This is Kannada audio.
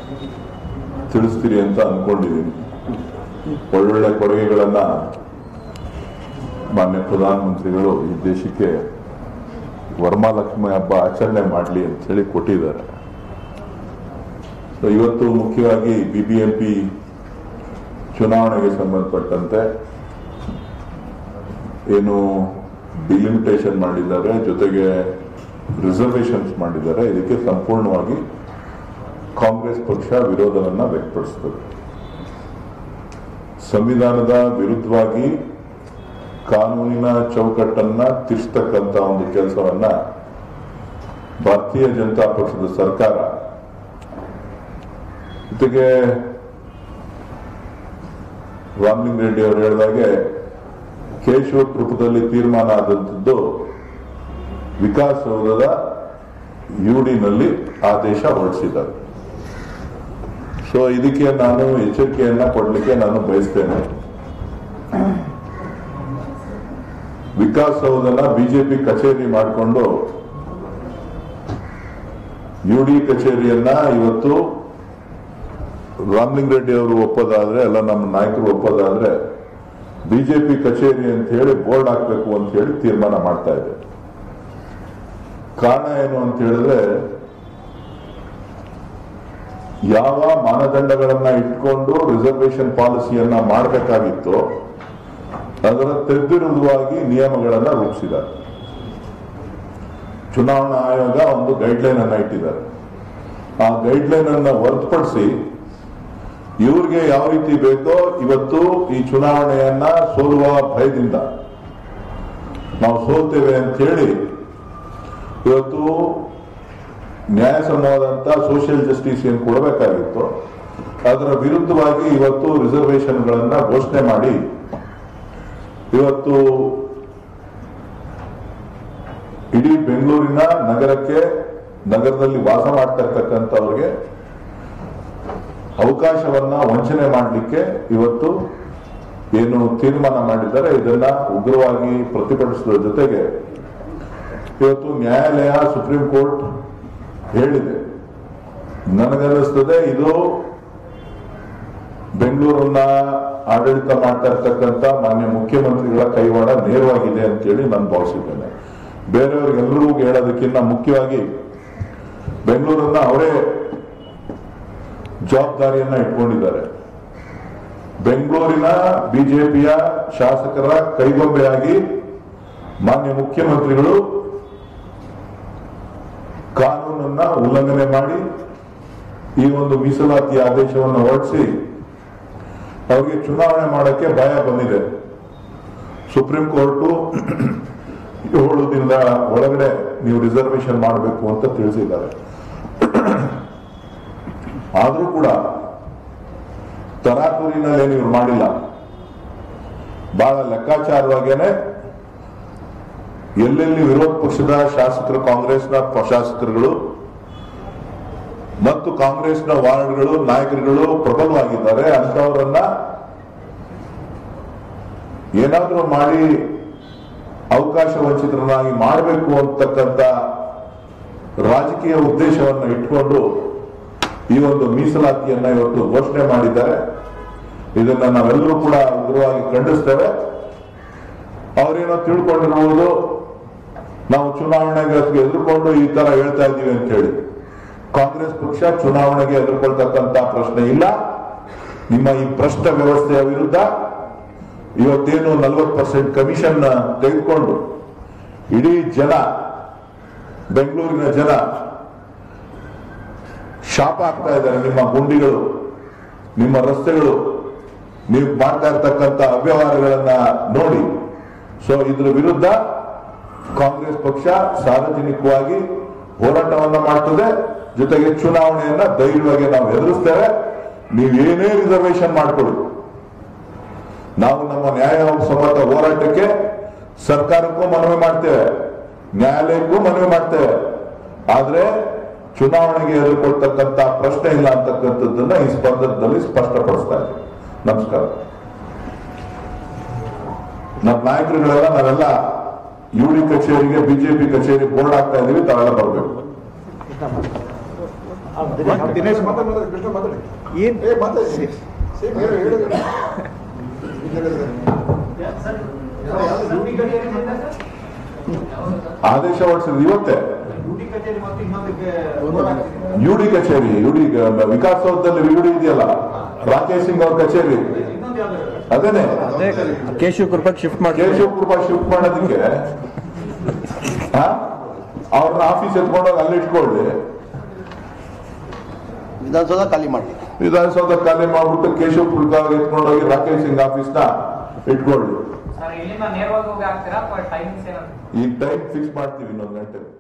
ತಿಳಿಸ್ತೀರಿ ಅಂತ ಅನ್ಕೊಂಡಿದ್ದೀನಿ ಒಳ್ಳೊಳ್ಳೆ ಕೊಡುಗೆಗಳನ್ನ ಮಾನ್ಯ ಪ್ರಧಾನಮಂತ್ರಿಗಳು ಈ ದೇಶಕ್ಕೆ ವರಮಹಾಲಕ್ಷ್ಮಿ ಹಬ್ಬ ಆಚರಣೆ ಮಾಡಲಿ ಅಂತ ಹೇಳಿ ಕೊಟ್ಟಿದ್ದಾರೆ ಸೊ ಇವತ್ತು ಮುಖ್ಯವಾಗಿ ಬಿಬಿಎಂಪಿ ಚುನಾವಣೆಗೆ ಸಂಬಂಧಪಟ್ಟಂತೆ ಏನು ಡಿಲಿಮಿಟೇಷನ್ ಮಾಡಿದ್ದಾರೆ ಜೊತೆಗೆ ರಿಸರ್ವೇಶನ್ಸ್ ಮಾಡಿದ್ದಾರೆ ಇದಕ್ಕೆ ಸಂಪೂರ್ಣವಾಗಿ ಕಾಂಗ್ರೆಸ್ ಪಕ್ಷ ವಿರೋಧವನ್ನ ವ್ಯಕ್ತಪಡಿಸ್ತದೆ ಸಂವಿಧಾನದ ವಿರುದ್ಧವಾಗಿ ಕಾನೂನಿನ ಚೌಕಟ್ಟನ್ನ ತಿರ್ಸ್ತಕ್ಕಂತ ಒಂದು ಕೆಲಸವನ್ನ ಭಾರತೀಯ ಜನತಾ ಪಕ್ಷದ ಸರ್ಕಾರ ಜೊತೆಗೆ ರಾಮಲಿಂಗ ರೆಡ್ಡಿ ಅವರು ಹೇಳಿದಾಗೆ ಕೇಶವ ಕೃಪದಲ್ಲಿ ತೀರ್ಮಾನ ಆದಂಥದ್ದು ವಿಕಾಸಸೌಧದ ಯುಡಿನಲ್ಲಿ ಆದೇಶ ಹೊರಡಿಸಿದ್ದಾರೆ ಸೊ ಇದಕ್ಕೆ ನಾನು ಎಚ್ಚರಿಕೆಯನ್ನ ಕೊಡಲಿಕ್ಕೆ ನಾನು ಬಯಸ್ತೇನೆ ವಿಕಾಸಸೌಧನ ಬಿಜೆಪಿ ಕಚೇರಿ ಮಾಡಿಕೊಂಡು ಯುಡಿ ಕಚೇರಿಯನ್ನ ಇವತ್ತು ರಾಮಲಿಂಗ ರೆಡ್ಡಿ ಅವರು ಒಪ್ಪೋದಾದ್ರೆ ಎಲ್ಲ ನಮ್ಮ ನಾಯಕರು ಒಪ್ಪೋದಾದ್ರೆ ಬಿಜೆಪಿ ಕಚೇರಿ ಅಂತ ಹೇಳಿ ಬೋರ್ಡ್ ಹಾಕ್ಬೇಕು ಅಂತ ಹೇಳಿ ತೀರ್ಮಾನ ಮಾಡ್ತಾ ಇದೆ ಕಾರಣ ಏನು ಅಂತ ಹೇಳಿದ್ರೆ ಯಾವ ಮಾನದಂಡಗಳನ್ನ ಇಟ್ಕೊಂಡು ರಿಸರ್ವೇಶನ್ ಪಾಲಿಸಿಯನ್ನ ಮಾಡಬೇಕಾಗಿತ್ತು ಅದರ ತದ್ವಿರುದ್ಧವಾಗಿ ನಿಯಮಗಳನ್ನ ರೂಪಿಸಿದ್ದಾರೆ ಚುನಾವಣಾ ಆಯೋಗ ಒಂದು ಗೈಡ್ಲೈನ್ ಅನ್ನ ಇಟ್ಟಿದ್ದಾರೆ ಆ ಗೈಡ್ಲೈನ್ ಅನ್ನ ಹೊರತುಪಡಿಸಿ ಇವ್ರಿಗೆ ಯಾವ ರೀತಿ ಬೇಕೋ ಇವತ್ತು ಈ ಚುನಾವಣೆಯನ್ನ ಸೋಲುವ ಭಯದಿಂದ ನಾವು ಸೋಲ್ತೇವೆ ಅಂತ ಹೇಳಿ ಇವತ್ತು ನ್ಯಾಯಸಮ್ಮವಾದಂತ ಸೋಷಿಯಲ್ ಜಸ್ಟಿಸ್ ಏನು ಕೊಡಬೇಕಾಗಿತ್ತು ಅದರ ವಿರುದ್ಧವಾಗಿ ಇವತ್ತು ರಿಸರ್ವೇಶನ್ಗಳನ್ನ ಘೋಷಣೆ ಮಾಡಿ ಇವತ್ತು ಇಡೀ ಬೆಂಗಳೂರಿನ ನಗರಕ್ಕೆ ನಗರದಲ್ಲಿ ವಾಸ ಮಾಡ್ತಿರ್ತಕ್ಕಂಥವ್ರಿಗೆ ಅವಕಾಶವನ್ನ ವಂಚನೆ ಮಾಡಲಿಕ್ಕೆ ಇವತ್ತು ಏನು ತೀರ್ಮಾನ ಮಾಡಿದ್ದಾರೆ ಇದನ್ನ ಉಗ್ರವಾಗಿ ಪ್ರತಿಭಟಿಸುವ ಜೊತೆಗೆ ಇವತ್ತು ನ್ಯಾಯಾಲಯ ಸುಪ್ರೀಂ ಕೋರ್ಟ್ ಹೇಳಿದೆ ನನಗನ್ನಿಸ್ತದೆ ಇದು ಬೆಂಗಳೂರನ್ನ ಆಡಳಿತ ಮಾಡ್ತಾ ಇರ್ತಕ್ಕಂಥ ಮಾನ್ಯ ಮುಖ್ಯಮಂತ್ರಿಗಳ ಕೈವಾಡ ನೇರವಾಗಿದೆ ಅಂತೇಳಿ ನಾನು ಭಾವಿಸಿದ್ದೇನೆ ಬೇರೆಯವ್ರಿಗೆಲ್ಲರಿಗೂ ಹೇಳೋದಕ್ಕಿಂತ ಮುಖ್ಯವಾಗಿ ಬೆಂಗಳೂರನ್ನ ಅವರೇ ಜವಾಬ್ದಾರಿಯನ್ನ ಇಟ್ಕೊಂಡಿದ್ದಾರೆ ಬೆಂಗಳೂರಿನ ಬಿಜೆಪಿಯ ಶಾಸಕರ ಕೈಗೊಂಬೆಯಾಗಿ ಮಾನ್ಯ ಮುಖ್ಯಮಂತ್ರಿಗಳು ಕಾನೂನನ್ನ ಉಲ್ಲಂಘನೆ ಮಾಡಿ ಈ ಒಂದು ಮೀಸಲಾತಿ ಆದೇಶವನ್ನು ಹೊರಡಿಸಿ ಅವರಿಗೆ ಚುನಾವಣೆ ಮಾಡಕ್ಕೆ ಭಯ ಬಂದಿದೆ ಸುಪ್ರೀಂ ಕೋರ್ಟು ಏಳು ದಿನದ ಒಳಗಡೆ ನೀವು ರಿಸರ್ವೇಶನ್ ಮಾಡಬೇಕು ಅಂತ ತಿಳಿಸಿದ್ದಾರೆ ಆದ್ರೂ ಕೂಡ ತರಾತುರಿನಲ್ಲಿ ಏನು ಇವ್ರು ಮಾಡಿಲ್ಲ ಬಹಳ ಲೆಕ್ಕಾಚಾರವಾಗೇನೆ ಎಲ್ಲೆಲ್ಲಿ ವಿರೋಧ ಪಕ್ಷದ ಶಾಸಕರು ಕಾಂಗ್ರೆಸ್ನ ಪ- ಶಾಸಕರುಗಳು ಮತ್ತು ಕಾಂಗ್ರೆಸ್ನ ವಾರ್ಡ್ಗಳು ನಾಯಕರುಗಳು ಪ್ರಬಲವಾಗಿದ್ದಾರೆ ಅಂತವರನ್ನ ಏನಾದ್ರೂ ಮಾಡಿ ಅವಕಾಶ ವಂಚಿತರನ್ನಾಗಿ ಮಾಡಬೇಕು ಅಂತಕ್ಕಂಥ ರಾಜಕೀಯ ಉದ್ದೇಶವನ್ನ ಇಟ್ಕೊಂಡು ಈ ಒಂದು ಮೀಸಲಾತಿಯನ್ನ ಇವತ್ತು ಘೋಷಣೆ ಮಾಡಿದ್ದಾರೆ ಇದನ್ನ ನಾವೆಲ್ಲರೂ ಕೂಡ ಉಗ್ರವಾಗಿ ಖಂಡಿಸ್ತೇವೆ ಅವರೇನೋ ತಿಳ್ಕೊಂಡಿರ್ಬೋದು ನಾವು ಚುನಾವಣೆಗೆ ಅದಕ್ಕೆ ಎದುರುಕೊಂಡು ಈ ತರ ಹೇಳ್ತಾ ಇದ್ದೀವಿ ಅಂತ ಹೇಳಿ ಕಾಂಗ್ರೆಸ್ ಪಕ್ಷ ಚುನಾವಣೆಗೆ ಎದುರ್ಕೊಳ್ತಕ್ಕಂತ ಪ್ರಶ್ನೆ ಇಲ್ಲ ನಿಮ್ಮ ಈ ಭ್ರಷ್ಟ ವ್ಯವಸ್ಥೆಯ ವಿರುದ್ಧ ಇವತ್ತೇನು ನಲವತ್ತು ಪರ್ಸೆಂಟ್ ಕಮಿಷನ್ ತೆಗೆದುಕೊಂಡು ಇಡೀ ಜನ ಬೆಂಗಳೂರಿನ ಜನ ಶಾಪ ಆಗ್ತಾ ಇದ್ದಾರೆ ನಿಮ್ಮ ಗುಂಡಿಗಳು ನಿಮ್ಮ ರಸ್ತೆಗಳು ನೀವು ಮಾಡ್ತಾ ಇರ್ತಕ್ಕಂಥ ಅವ್ಯವಹಾರಗಳನ್ನ ನೋಡಿ ಸೊ ಇದ್ರ ವಿರುದ್ಧ ಕಾಂಗ್ರೆಸ್ ಪಕ್ಷ ಸಾರ್ವಜನಿಕವಾಗಿ ಹೋರಾಟವನ್ನ ಮಾಡ್ತದೆ ಜೊತೆಗೆ ಚುನಾವಣೆಯನ್ನ ಧೈರ್ಯವಾಗಿ ನಾವು ಎದುರಿಸ್ತೇವೆ ನೀವೇನೇ ರಿಸರ್ವೇಶನ್ ಮಾಡ್ಕೊಳ್ಳಿ ನಾವು ನಮ್ಮ ನ್ಯಾಯಸಮ್ಮತ ಹೋರಾಟಕ್ಕೆ ಸರ್ಕಾರಕ್ಕೂ ಮನವಿ ಮಾಡ್ತೇವೆ ನ್ಯಾಯಾಲಯಕ್ಕೂ ಮನವಿ ಮಾಡ್ತೇವೆ ಆದ್ರೆ ಚುನಾವಣೆಗೆ ಎದುರ್ಕೊಳ್ತಕ್ಕಂತ ಪ್ರಶ್ನೆ ಇಲ್ಲ ಅಂತಕ್ಕಂಥದ್ದನ್ನ ಈ ಸ್ಪಂದನದಲ್ಲಿ ಸ್ಪಷ್ಟಪಡಿಸ್ತಾ ಇದ್ದೀವಿ ನಮಸ್ಕಾರ ನಮ್ಮ ನಾಯಕರುಗಳೆಲ್ಲ ನಾವೆಲ್ಲ ಯುಡಿ ಕಚೇರಿಗೆ ಬಿಜೆಪಿ ಕಚೇರಿ ಬೋರ್ಡ್ ಆಗ್ತಾ ಇದೀವಿ ತಾವೆಲ್ಲ ಬರಬೇಕು ದಿನೇಶ್ ಮಾತಾಡಿ, ಮಾತಾಡಿ, ಕೃಷ್ಣ ಮಾತಾಡಿ ಏನ್ ಏ ಮಾತಾಡಿ ಸೇಮ್ ಹೇಳು ಹೇಳು ಆದೇಶ ಹೊರಡಿಸಿದ್ರು ಇವತ್ತೇ ಡ್ಯೂಟಿ ಕಚೇರಿ ಮತ್ತು ಇನ್ನೊಂದಕ್ಕೆ ಯು ಡಿ ಕಚೇರಿ ಯು ಡಿ ವಿಕಾಸೌಧದಲ್ಲಿ ಯು ಡಿ ಇದೆಯಲ್ಲ ರಾಕೇಶ್ ಸಿಂಗ್ ಅವ್ರ ಕಚೇರಿ ಇನ್ನೊಂದು ಯಾವ್ದು ಅದೇನೆ ಅದೇ ಕೇಶವ್ ಕೃಪಕ್ ಶಿಫ್ಟ್ ಮಾಡಿ ಕೇಶವ ಕೃಪಾ ಶಿಫ್ಟ್ ಮಾಡೋದಕ್ಕೆ ಆ? ಅವ್ರನ್ನ ಆಫೀಸ್ ಎತ್ಕೊಂಡೋಗಿ ಅಲ್ಲಿ ಇಟ್ಕೊಳ್ಳಿ ವಿಧಾನಸೌಧ ಖಾಲಿ ಮಾಡಿ ವಿಧಾನಸೌಧ ಖಾಲಿ ಮಾಡ್ಬಿಟ್ಟು ಕೇಶವ ಕೃಪಾ ಎತ್ಕೊಂಡೋಗಿ ರಾಕೇಶ್ ಸಿಂಗ್ ಆಫೀಸ್ನ ಇಟ್ಕೊಳ್ಳಿ ಸರ್ ಇಲ್ಲಿಂದ ನೇರವಾಗಿ ಹೋಗಿ ಹಾಕ್ತೀರಾ ಅಥವಾ ಟೈಮಿಂಗ್ಸ್ ಏನಾದ್ರು ಈ ಟೈಮ್ ಫಿಕ್ಸ್ ಮಾಡ್ತೀವಿ ಇನ್ನೊಂದು ಗಂಟೆ